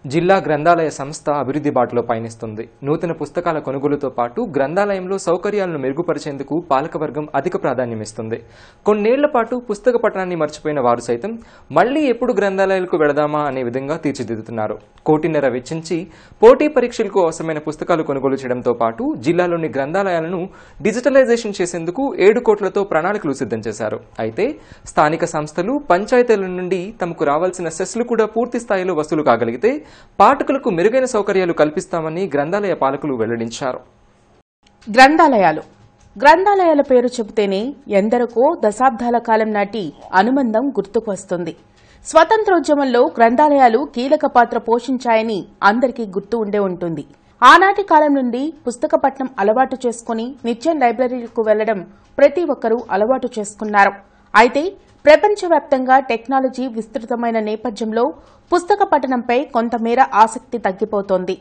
జిల్లా గ్రంథాలయ సంస్థ అభివృద్ధి బాటలో పయనిస్తుంది నూతన పుస్తకాల కొనుగోలుతో పాటు గ్రంథాలయంలో సౌకర్యాలను మెరుగుపరిచేందుకు పాలకవర్గం అధిక ప్రాధాన్యమిస్తుంది కొన్నేళ్ల పాటు పుస్తక పఠనాన్ని మర్చిపోయిన వారు సైతం మళ్లీ ఎప్పుడు గ్రంథాలయాలకు వెళదామా అనే విధంగా తీర్చిదిద్దుతున్నారు కోటిన్నర వెచ్చించి పోటీ పరీక్షలకు అవసరమైన పుస్తకాలు కొనుగోలు చేయడంతో పాటు జిల్లాలోని గ్రంథాలయాలను డిజిటలైజేషన్ చేసేందుకు ఏడు కోట్లతో ప్రణాళికలు సిద్ధం చేశారు అయితే స్థానిక సంస్థలు పంచాయతీల నుండి తమకు రావాల్సిన సెస్లు కూడా పూర్తి స్థాయిలో వసూలు కాగలిగితే పాఠకులకు మెరుగైన సౌకర్యాలు కల్పిస్తామని గ్రంథాలయ పాలకులు వెల్లడించారు గ్రంథాలయాలు గ్రంథాలయాల పేరు చెబితేనే ఎందరికో దశాబ్దాల కాలం నాటి అనుబంధం గుర్తుకు వస్తుంది స్వతంత్రోద్యమంలో గ్రంథాలయాలు కీలక పాత్ర పోషించాయని అందరికీ గుర్తు ఉండే ఉంటుంది ఆనాటి కాలం నుండి పుస్తక పఠనం అలవాటు చేసుకుని నిత్యం లైబ్రరీలకు వెళ్లడం ప్రతి ఒక్కరూ అలవాటు చేసుకున్నారు అయితే ప్రపంచవ్యాప్తంగా టెక్నాలజీ విస్తృతమైన నేపథ్యంలో పుస్తక పఠనంపై కొంతమేర ఆసక్తి తగ్గిపోతోంది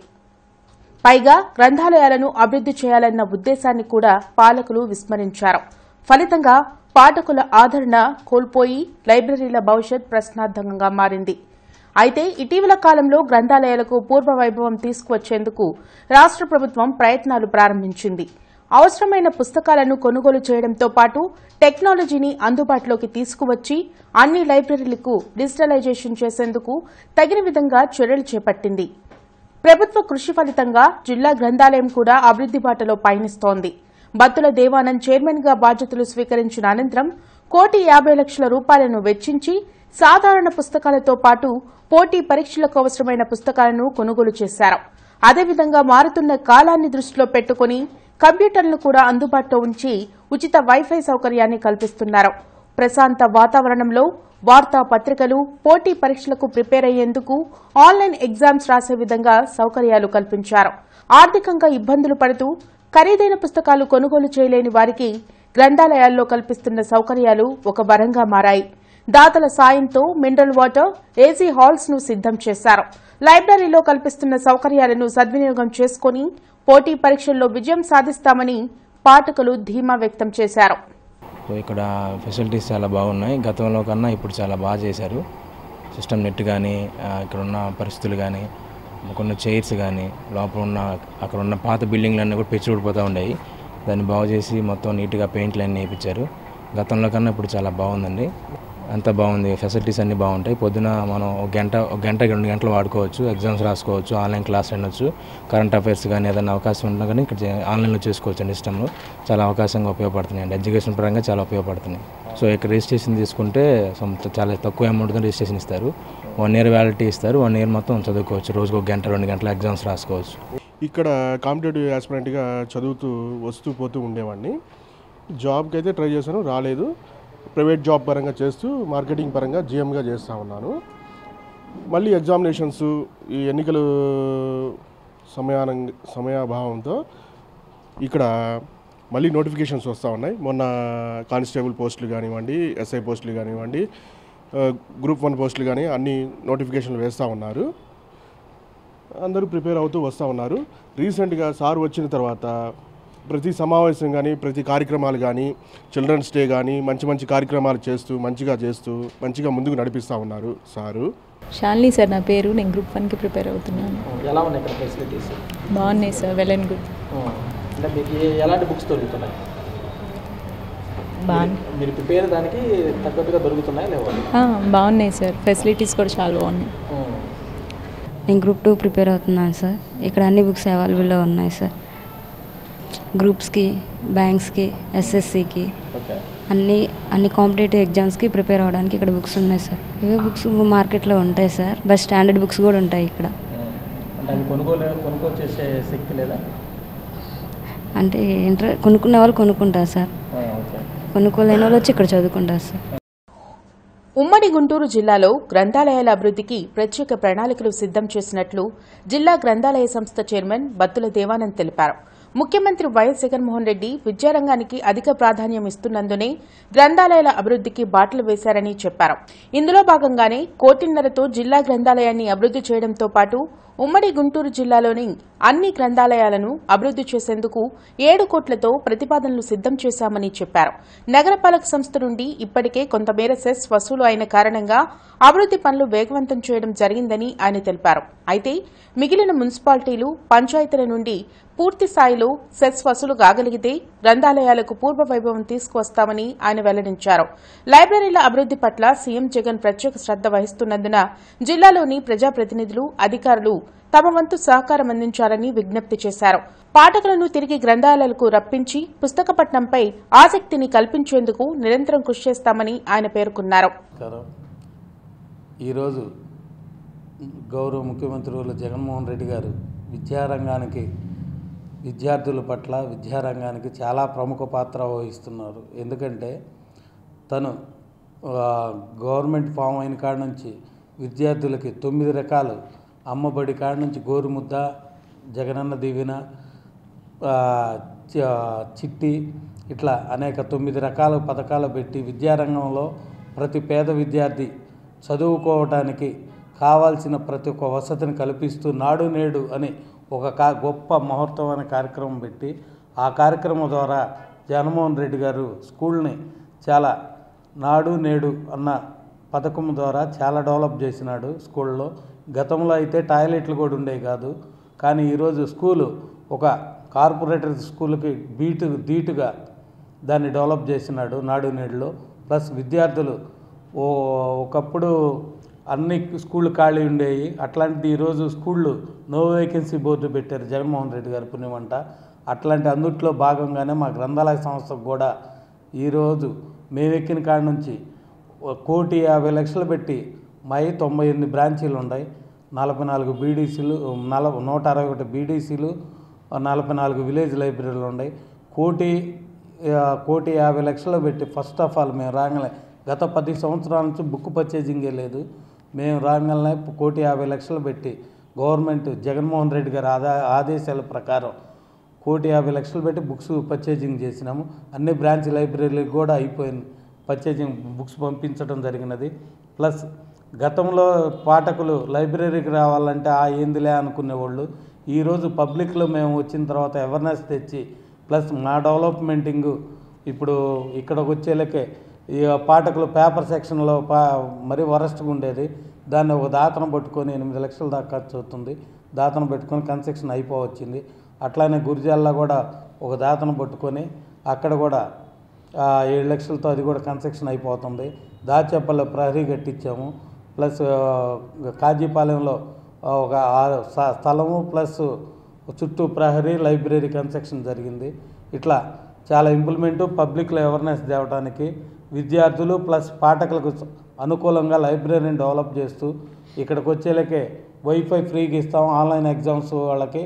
పైగా గ్రంథాలయాలను అభివృద్ది చేయాలన్న ఉద్దేశాన్ని కూడా పాలకులు విస్మరించారు ఫలితంగా పాఠకుల ఆదరణ కోల్పోయి లైబ్రరీల భవిష్యత్ ప్రశ్నార్థకంగా మారింది అయితే ఇటీవల కాలంలో గ్రంథాలయాలకు పూర్వ వైభవం తీసుకువచ్చేందుకు రాష్ట్ర ప్రభుత్వం ప్రయత్నాలు ప్రారంభించింది అవసరమైన పుస్తకాలను కొనుగోలు చేయడంతో పాటు టెక్నాలజీని అందుబాటులోకి తీసుకువచ్చి అన్ని లైబ్రరీలకు డిజిటలైజేషన్ చేసేందుకు తగిన విధంగా చర్యలు చేపట్టింది ప్రభుత్వ కృషి ఫలితంగా జిల్లా గ్రంథాలయం కూడా అభివృద్ది బాటలో పయనిస్తోంది బత్తుల దేవానంద్ చైర్మన్ గా బాధ్యతలు స్వీకరించిన అనంతరం కోటి యాభై లక్షల రూపాయలను వెచ్చించి సాధారణ పుస్తకాలతో పాటు పోటీ పరీక్షలకు అవసరమైన పుస్తకాలను కొనుగోలు చేశారు అదేవిధంగా మారుతున్న కాలాన్ని దృష్టిలో పెట్టుకుని కంప్యూటర్లను కూడా అందుబాటులో ఉంచి ఉచిత వైఫై సౌకర్యాన్ని కల్పిస్తున్నారు ప్రశాంత వాతావరణంలో వార్తా పత్రికలు పోటీ పరీక్షలకు ప్రిపేర్ అయ్యేందుకు ఆన్లైన్ ఎగ్జామ్స్ రాసే విధంగా సౌకర్యాలు కల్పించారు ఆర్థికంగా ఇబ్బందులు పడుతూ ఖరీదైన పుస్తకాలు కొనుగోలు చేయలేని వారికి గ్రంథాలయాల్లో కల్పిస్తున్న సౌకర్యాలు ఒక వరంగా మారాయి దాతల సాయంతో మినరల్ వాటర్ ఏసీ హాల్స్ ను సిద్దం చేశారు లైబ్రరీలో కల్పిస్తున్న సౌకర్యాలను సద్వినియోగం చేసుకుని పోటీ పరీక్షల్లో విజయం సాధిస్తామని పాఠకులు ధీమా వ్యక్తం చేశారు సో ఇక్కడ ఫెసిలిటీస్ చాలా బాగున్నాయి గతంలో కన్నా ఇప్పుడు చాలా బాగా చేశారు సిస్టమ్ నెట్ కానీ ఇక్కడ ఉన్న పరిస్థితులు కానీ కొన్ని చైర్స్ కానీ లోపల ఉన్న అక్కడ ఉన్న పాత బిల్డింగ్లు అన్నీ కూడా పెచ్చి ఊడిపోతూ ఉండేవి దాన్ని బాగు చేసి మొత్తం నీట్గా పెయింట్లు అన్నీ వేయించారు గతంలో కన్నా ఇప్పుడు చాలా బాగుందండి అంత బాగుంది ఫెసిలిటీస్ అన్నీ బాగుంటాయి పొద్దున మనం ఒక గంట ఒక గంట రెండు గంటలు వాడుకోవచ్చు ఎగ్జామ్స్ రాసుకోవచ్చు ఆన్లైన్ క్లాస్ వినొచ్చు కరెంట్ అఫైర్స్ కానీ ఏదైనా అవకాశం ఉన్నా కానీ ఇక్కడ చే- ఆన్లైన్లో చేసుకోవచ్చు అండి సిస్టంలో చాలా అవకాశంగా ఉపయోగపడుతున్నాయి అండి ఎడ్యుకేషన్ పరంగా చాలా ఉపయోగపడుతున్నాయి సో ఇక్కడ రిజిస్ట్రేషన్ తీసుకుంటే సొంత చాలా తక్కువ అమౌంట్తో రిజిస్ట్రేషన్ ఇస్తారు వన్ ఇయర్ వ్యాలిటీ ఇస్తారు వన్ ఇయర్ మొత్తం చదువుకోవచ్చు రోజుకు ఒక గంట రెండు గంటల ఎగ్జామ్స్ రాసుకోవచ్చు ఇక్కడ కాంపిటేటివ్ ఆస్పిరెంట్గా చదువుతూ వస్తూ పోతూ ఉండేవాడిని జాబ్కి అయితే ట్రై చేశాను రాలేదు ప్రైవేట్ జాబ్ పరంగా చేస్తూ మార్కెటింగ్ పరంగా జిఎంగా చేస్తూ ఉన్నాను మళ్ళీ ఎగ్జామినేషన్స్ ఈ ఎన్నికలు సమయాన సమయాభావంతో ఇక్కడ మళ్ళీ నోటిఫికేషన్స్ వస్తూ ఉన్నాయి మొన్న కానిస్టేబుల్ పోస్టులు కానివ్వండి ఎస్ఐ పోస్టులు కానివ్వండి ఆ, గ్రూప్ వన్ పోస్టులు కానీ అన్ని నోటిఫికేషన్లు వేస్తూ ఉన్నారు అందరూ ప్రిపేర్ అవుతూ వస్తూ ఉన్నారు రీసెంట్గా సార్ వచ్చిన తర్వాత ప్రతి సమావేశం కానీ ప్రతి కార్యక్రమాలు కానీ చిల్డ్రన్స్ డే కానీ మంచి మంచి కార్యక్రమాలు చేస్తూ మంచిగా చేస్తూ మంచిగా ముందుకు నడిపిస్తూ ఉన్నారు సారు షాలిని సార్ నా పేరు నేను గ్రూప్ వన్కి ప్రిపేర్ అవుతున్నాను ఎలా ఉన్నాయి ఇక్కడ ఫెసిలిటీస్ బాగున్నాయి సార్ వెల్ అండ్ గుడ్ అంటే మీకు ఏ- ఎలాంటి బుక్స్ దొరుకుతున్నాయి బాగున్నాయి మీరు ప్రిపేర్ దానికి తగ్గట్టుగా దొరుకుతున్నాయి లేవా బాగున్నాయి సార్ ఫెసిలిటీస్ కూడా చాలా బాగున్నాయి నేను గ్రూప్ టూ ప్రిపేర్ అవుతున్నాను సార్ ఇక్కడ అన్ని బుక్స్ అవైలబుల్లో ఉన్నాయి సార్ గ్రూప్స్కి బ్యాంక్స్కి ఎస్ఎస్సికి ఓకే అన్ని అన్ని కాంపిటేటివ్ ఎగ్జామ్స్కి ప్రిపేర్ అవ్వడానికి ఇక్కడ బుక్స్ ఉన్నాయి సార్ ఇవే బుక్స్ మార్కెట్లో ఉంటాయి సార్ బట్ స్టాండర్డ్ బుక్స్ కూడా ఉంటాయి ఇక్కడ అంటే అవి కొనుగోలు కొనుగోలు చేసే శక్తి లేదా అంటే ఇంటర్ కొనుక్కునే వాళ్ళు కొనుక్కుంటారు సార్ ఓకే కొనుక్కోలేని వాళ్ళు వచ్చి ఇక్కడ చదువుకుంటారు సార్ ఉమ్మడి గుంటూరు జిల్లాలో గ్రంథాలయాల అభివృద్ధికి ప్రత్యేక ప్రణాళికలు సిద్ధం చేసినట్లు జిల్లా గ్రంథాలయ సంస్థ చైర్మన్ బత్తుల దేవానంద్ తెలిపారు ముఖ్యమంత్రి వైఎస్ జగన్మోహన్ రెడ్డి విద్యారంగానికి అధిక ప్రాధాన్యం ఇస్తున్నందునే గ్రంథాలయాల అభివృద్ధికి బాటలు వేశారని చెప్పారు ఇందులో భాగంగానే కోటిన్నరతో జిల్లా గ్రంథాలయాన్ని అభివృద్ది చేయడంతో పాటు ఉమ్మడి గుంటూరు జిల్లాలోని అన్ని గ్రంథాలయాలను అభివృద్ది చేసేందుకు ఏడు కోట్లతో ప్రతిపాదనలు సిద్దం చేశామని చెప్పారు నగరపాలక సంస్థ నుండి ఇప్పటికే కొంతమేర సెస్ వసూలు అయిన కారణంగా అభివృద్ది పనులు వేగవంతం చేయడం జరిగిందని ఆయన తెలిపారు అయితే మిగిలిన మున్సిపాలిటీలు పంచాయతీల నుండి పూర్తి స్థాయిలో సెస్ వసూలు కాగలిగితే గ్రంథాలయాలకు పూర్వ వైభవం తీసుకువస్తామని ఆయన వెల్లడించారు లైబ్రరీల అభివృద్ది పట్ల సీఎం జగన్ ప్రత్యేక శ్రద్ద వహిస్తున్నందున జిల్లాలోని ప్రజాప్రతినిధులు అధికారులు తమ వంతు సహకారం అందించాలని విజ్ఞప్తి చేశారు పాఠకులను తిరిగి గ్రంథాలయాలకు రప్పించి పుస్తక పఠనంపై ఆసక్తిని కల్పించేందుకు నిరంతరం కృషి చేస్తామని ఆయన పేర్కొన్నారు నమస్కారం ఈరోజు గౌరవ ముఖ్యమంత్రులు జగన్మోహన్ రెడ్డి గారు విద్యారంగానికి విద్యార్థుల పట్ల విద్యారంగానికి చాలా ప్రముఖ పాత్ర వహిస్తున్నారు ఎందుకంటే తను ఆ, గవర్నమెంట్ ఫామ్ అయిన కాడ నుంచి విద్యార్థులకి తొమ్మిది రకాలు అమ్మబడి కాడ నుంచి గోరుముద్ద జగనన్న దీవెన ఆ, చ- చిట్టి ఇట్లా అనేక తొమ్మిది రకాల పథకాలు పెట్టి విద్యారంగంలో ప్రతి పేద విద్యార్థి చదువుకోవటానికి కావాల్సిన ప్రతి ఒక్క వసతిని కల్పిస్తూ నాడు నేడు అని ఒక కా గొప్ప మహోత్సవమైన కార్యక్రమం పెట్టి ఆ కార్యక్రమం ద్వారా జగన్మోహన్ రెడ్డి గారు స్కూల్ని చాలా నాడు నేడు అన్న పథకం ద్వారా చాలా డెవలప్ చేసినాడు స్కూల్లో గతంలో అయితే టాయిలెట్లు కూడా ఉండేవి కాదు కానీ ఈరోజు స్కూలు ఒక కార్పొరేటర్ స్కూల్కి బీటు ధీటుగా దాన్ని డెవలప్ చేసినాడు నాడు నేడులో ప్లస్ విద్యార్థులు ఓ ఒకప్పుడు అన్ని స్కూళ్ళు ఖాళీ ఉండేవి అట్లాంటిది ఈరోజు స్కూళ్ళు నో వేకెన్సీ బోర్డు పెట్టారు జగన్మోహన్ రెడ్డి గారి పుణ్యమంట అట్లాంటి అందుట్లో భాగంగానే మా గ్రంథాలయ సంస్థకు కూడా ఈరోజు మేమెక్కిన కాడ నుంచి ఓ కోటి యాభై లక్షలు పెట్టి మై తొంభై ఎనిమిది బ్రాంచీలు ఉన్నాయి నలభై నాలుగు బీడీసీలు నలభై నూట అరవై ఒకటి బీడీసీలు నలభై నాలుగు విలేజ్ లైబ్రరీలు ఉన్నాయి కోటి ఆ, కోటి యాభై లక్షలు పెట్టి ఫస్ట్ ఆఫ్ ఆల్ మేము రాగానే గత పది సంవత్సరాల నుంచి బుక్ పర్చేజింగే లేదు మేము రాగానే కోటి యాభై లక్షలు పెట్టి గవర్నమెంట్ జగన్మోహన్ రెడ్డి గారి ఆదా ఆదేశాల ప్రకారం కోటి యాభై లక్షలు పెట్టి బుక్స్ పర్చేజింగ్ చేసినాము అన్ని బ్రాంచ్ లైబ్రరీలకు కూడా అయిపోయింది పర్చేజింగ్ బుక్స్ పంపించడం జరిగినది ప్లస్ గతంలో పాఠకులు లైబ్రరీకి రావాలంటే ఆ ఏందిలే అనుకునేవాళ్ళు ఈరోజు పబ్లిక్లో మేము వచ్చిన తర్వాత అవేర్నెస్ తెచ్చి ప్లస్ మా డెవలప్మెంటింగ్ ఇప్పుడు ఇక్కడికి వచ్చేలకే ఈ పాఠకులు పేపర్ సెక్షన్లో పా మరీ వరస్ట్గా ఉండేది దాన్ని ఒక దాతను పట్టుకొని ఎనిమిది లక్షల దాకా ఖర్చు అవుతుంది దాతను పెట్టుకొని కన్స్ట్రక్షన్ అయిపోవచ్చింది అట్లానే గురిజాల్లో కూడా ఒక దాతను పట్టుకొని అక్కడ కూడా ఆ, ఏడు లక్షలతో అది కూడా కన్స్ట్రక్షన్ అయిపోతుంది దాచేపల్లి ప్రహరీ కట్టించాము ప్లస్ ఆ, కాజీపాలెంలో ఆ, ఒక ఆ- స- స్థలము ప్లస్ చుట్టూ ప్రహరీ లైబ్రరీ కన్స్ట్రక్షన్ జరిగింది ఇట్లా చాలా ఇంప్లిమెంటు పబ్లిక్లో అవేర్నెస్ తేవడానికి విద్యార్థులు ప్లస్ పాఠకులకు అనుకూలంగా లైబ్రరీని డెవలప్ చేస్తూ ఇక్కడికి వచ్చేలకే వైఫై ఫ్రీగా ఇస్తాం ఆన్లైన్ ఎగ్జామ్స్ వాళ్ళకి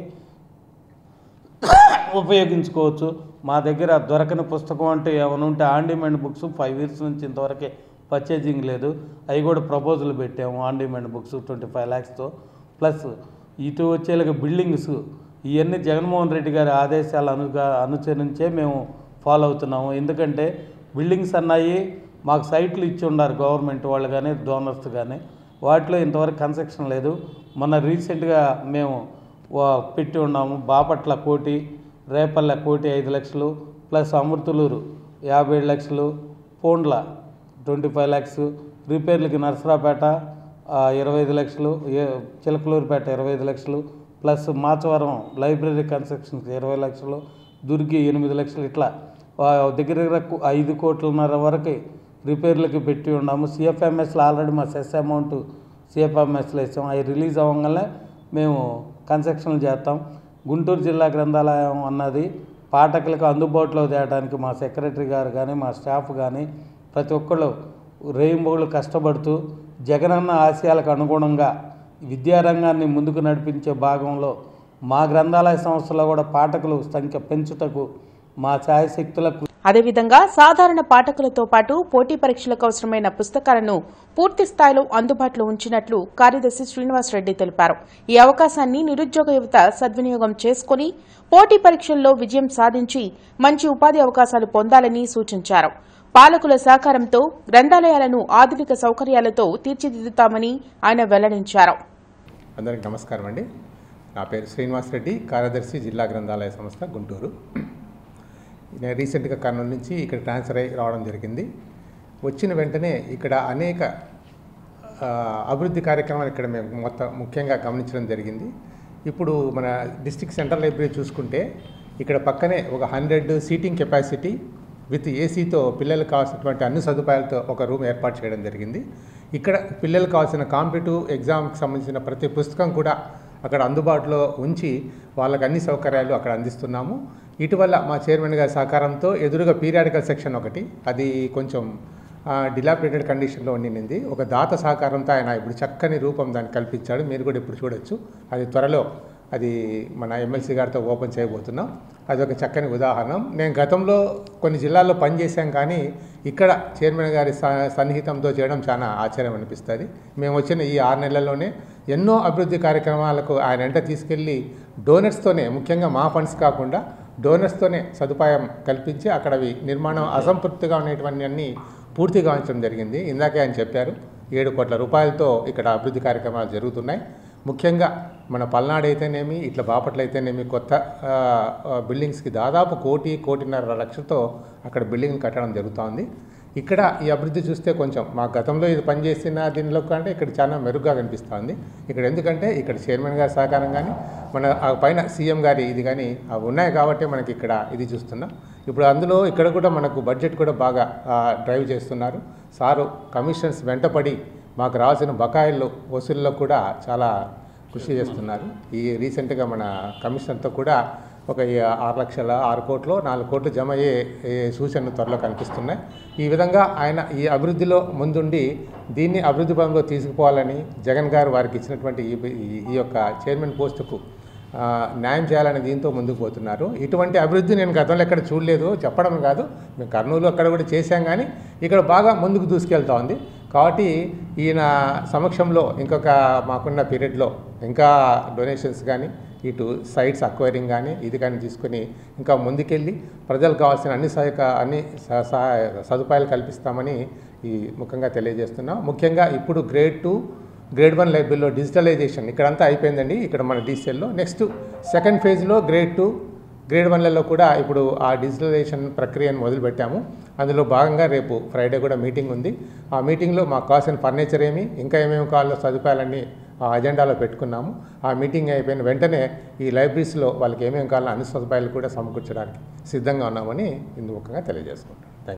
ఉపయోగించుకోవచ్చు మా దగ్గర దొరకని పుస్తకం అంటే ఏమైనా ఉంటే on demand books five years నుంచి ఇంతవరకే పర్చేజింగ్ లేదు అవి కూడా ప్రపోజల్ పెట్టాము on demand books twenty five ల్యాక్స్తో ప్లస్ ఇటు వచ్చేలాగా బిల్డింగ్స్ ఇవన్నీ జగన్మోహన్ రెడ్డి గారి ఆదేశాలు అనుగా అనుసరించే మేము ఫాలో అవుతున్నాము ఎందుకంటే బిల్డింగ్స్ అన్నాయి మాకు సైట్లు ఇచ్చి ఉన్నారు గవర్నమెంట్ వాళ్ళు కానీ డోనర్స్ కానీ వాటిలో ఇంతవరకు కన్స్ట్రక్షన్ లేదు మొన్న రీసెంట్గా మేము వా- పెట్టి ఉన్నాము బాపట్ల కోటి రేపల్లె కోటి ఐదు లక్షలు ప్లస్ అమృతులూరు యాభై ఏడు లక్షలు పోండ్ల ట్వంటీ ఫైవ్ ల్యాక్స్ రిపేర్లకి నర్సరాపేట ఆ, ఇరవై ఐదు లక్షలు ఏ- చిలకలూరుపేట ఇరవై ఐదు లక్షలు ప్లస్ మాచవరం లైబ్రరీ కన్స్ట్రక్షన్కి ఇరవై లక్షలు దుర్గి ఎనిమిది లక్షలు ఇట్లా ఆ, దగ్గర దగ్గర కు- ఐదు కోట్లన్నర వరకు రిపేర్లకి పెట్టి ఉన్నాము సిఎఫ్ఎంఎస్లో ఆల్రెడీ మా సెస్ అమౌంట్ సిఎఫ్ఎంఎస్లో ఇస్తాం అవి రిలీజ్ అవ్వగానే మేము కన్స్ట్రక్షన్లు చేస్తాం గుంటూరు జిల్లా గ్రంథాలయం అన్నది పాఠకులకు అందుబాటులో తేయడానికి మా సెక్రటరీ గారు కానీ మా స్టాఫ్ కానీ ప్రతి ఒక్కళ్ళు రేయింబోళ్ళు కష్టపడుతూ జగనన్న ఆశయాలకు అనుగుణంగా విద్యారంగాన్ని ముందుకు నడిపించే భాగంలో మా గ్రంథాలయ సంస్థలో కూడా పాఠకుల సంఖ్య పెంచుటకు మా ఛాయశక్తుల కృ- అదేవిధంగా సాధారణ పాఠకులతో పాటు పోటీ పరీక్షలకు అవసరమైన పుస్తకాలను పూర్తి స్థాయిలో అందుబాటులో ఉంచినట్లు కార్యదర్శి శ్రీనివాసరెడ్డి తెలిపారు ఈ అవకాశాన్ని నిరుద్యోగ యువత సద్వినియోగం చేసుకుని పోటీ పరీక్షల్లో విజయం సాధించి మంచి ఉపాధి అవకాశాలు పొందాలని సూచించారు పాలకుల సహకారంతో గ్రంథాలయాలను ఆధునిక సౌకర్యాలతో తీర్చిదిద్దుతామని ఆయన వెల్లడించారు అందరికి నమస్కారం అండి నా పేరు శ్రీనివాస్ రెడ్డి కార్యదర్శి జిల్లా గ్రంథాలయ సంస్థ గుంటూరు నేను రీసెంట్గా కర్నూలు నుంచి ఇక్కడ ట్రాన్స్ఫర్ అయ్యి రావడం జరిగింది వచ్చిన వెంటనే ఇక్కడ అనేక ఆ, అభివృద్ధి కార్యక్రమాలు ఇక్కడ మేము మొత్తం ముఖ్యంగా గమనించడం జరిగింది ఇప్పుడు మన డిస్ట్రిక్ట్ సెంట్రల్ లైబ్రరీ చూసుకుంటే ఇక్కడ పక్కనే ఒక హండ్రెడ్ సీటింగ్ కెపాసిటీ విత్ ఏసీతో పిల్లలకు కావాల్సినటువంటి అన్ని సదుపాయాలతో ఒక రూమ్ ఏర్పాటు చేయడం జరిగింది ఇక్కడ పిల్లలకు కావాల్సిన కాంపిటేటివ్ ఎగ్జామ్కి సంబంధించిన ప్రతి పుస్తకం కూడా అక్కడ అందుబాటులో ఉంచి వాళ్ళకి అన్ని సౌకర్యాలు అక్కడ అందిస్తున్నాము ఇటీవల మా చైర్మన్ గారి సహకారంతో ఎదురుగా పీరియాడికల్ సెక్షన్ ఒకటి అది కొంచెం డిలాపిడేటెడ్ కండిషన్లో ఉండింది ఒక దాత సహకారంతో ఆయన ఇప్పుడు చక్కని రూపం దాన్ని కల్పించాడు మీరు కూడా ఇప్పుడు చూడొచ్చు అది త్వరలో అది మన ఎమ్మెల్సీ గారితో ఓపెన్ చేయబోతున్నాం అది ఒక చక్కని ఉదాహరణ నేను గతంలో కొన్ని జిల్లాల్లో పనిచేశాం కానీ ఇక్కడ చైర్మన్ గారి స- సన్నిహితంతో చేయడం చాలా ఆశ్చర్యం అనిపిస్తుంది మేము వచ్చిన ఈ ఆరు నెలల్లోనే ఎన్నో అభివృద్ధి కార్యక్రమాలకు ఆయన వెంట తీసుకెళ్ళి డోనర్స్తోనే ముఖ్యంగా మా ఫండ్స్ కాకుండా డోనర్స్తోనే సదుపాయం కల్పించి అక్కడ అవి నిర్మాణం అసంతృప్తిగా ఉన్నటువంటి అన్ని పూర్తిగా ఉంచడం జరిగింది ఇందాకే ఆయన చెప్పారు ఏడు కోట్ల రూపాయలతో ఇక్కడ అభివృద్ధి కార్యక్రమాలు జరుగుతున్నాయి ముఖ్యంగా మన పల్నాడు అయితేనేమి ఇట్లా బాపట్ల అయితేనేమి కొత్త ఆ, ఆ, బిల్డింగ్స్కి దాదాపు కోటి కోటిన్నర లక్షలతో అక్కడ బిల్డింగ్ కట్టడం జరుగుతోంది ఇక్కడ ఈ అభివృద్ధి చూస్తే కొంచెం మా గతంలో ఇది పనిచేసిన దీనిలో కంటే ఇక్కడ చాలా మెరుగ్గా కనిపిస్తుంది ఇక్కడ ఎందుకంటే ఇక్కడ చైర్మన్ గారి సహకారం కానీ మన ఆ పైన సీఎం గారి ఇది కానీ అవి ఉన్నాయి కాబట్టి మనకి ఇక్కడ ఇది చూస్తున్నాం ఇప్పుడు అందులో ఇక్కడ కూడా మనకు బడ్జెట్ కూడా బాగా ఆ, డ్రైవ్ చేస్తున్నారు సారు కమిషన్స్ వెంటపడి మాకు రావాల్సిన బకాయిలు వసూల్లో కూడా చాలా కృషి చేస్తున్నారు ఈ రీసెంట్గా మన కమిషనర్తో కూడా ఒక ఈ ఆరు లక్షల ఆరు కోట్లు నాలుగు కోట్లు జమ అయ్యే ఏ సూచనలు త్వరలో కనిపిస్తున్నాయి ఈ విధంగా ఆయన ఈ అభివృద్ధిలో ముందుండి దీన్ని అభివృద్ధి పరంలో తీసుకుపోవాలని జగన్ గారు వారికి ఇచ్చినటువంటి ఈ ఈ- ఈ యొక్క చైర్మన్ పోస్టుకు ఆ, న్యాయం చేయాలనే దీంతో ముందుకు పోతున్నారు ఇటువంటి అభివృద్ధి నేను గతంలో ఎక్కడ చూడలేదు చెప్పడం కాదు మేము కర్నూలు అక్కడ కూడా చేశాం కానీ ఇక్కడ బాగా ముందుకు దూసుకెళ్తా ఉంది కాబట్టి ఈయన సమక్షంలో ఇంకొక మాకున్న పీరియడ్లో ఇంకా డొనేషన్స్ కానీ ఇటు సైట్స్ అక్వైరింగ్ కానీ ఇది కానీ తీసుకుని ఇంకా ముందుకెళ్ళి ప్రజలకు కావాల్సిన అన్ని సహాయక అన్ని స- సహాయ సదుపాయాలు కల్పిస్తామని ఈ ముఖ్యంగా తెలియజేస్తున్నాం ముఖ్యంగా ఇప్పుడు గ్రేడ్ టూ గ్రేడ్ వన్ లైబ్రరీలో డిజిటలైజేషన్ ఇక్కడంతా అయిపోయిందండి ఇక్కడ మన డిజిటల్లో నెక్స్ట్ సెకండ్ ఫేజ్లో గ్రేడ్ టూ గ్రేడ్ వన్లలో కూడా ఇప్పుడు ఆ డిజిటలైజేషన్ ప్రక్రియను మొదలుపెట్టాము అందులో భాగంగా రేపు ఫ్రైడే కూడా మీటింగ్ ఉంది ఆ మీటింగ్లో మాకు కావాల్సిన ఫర్నిచర్ ఏమి ఇంకా ఏమేమి కావాలో సదుపాయాలన్నీ ఆ అజెండాలో పెట్టుకున్నాము ఆ మీటింగ్ అయిపోయిన వెంటనే ఈ లైబ్రరీస్లో వాళ్ళకి ఏమేమి కావాలో అన్ని సదుపాయాలు కూడా సమకూర్చడానికి సిద్ధంగా ఉన్నామని ఇందుముఖంగా తెలియజేసుకుంటాం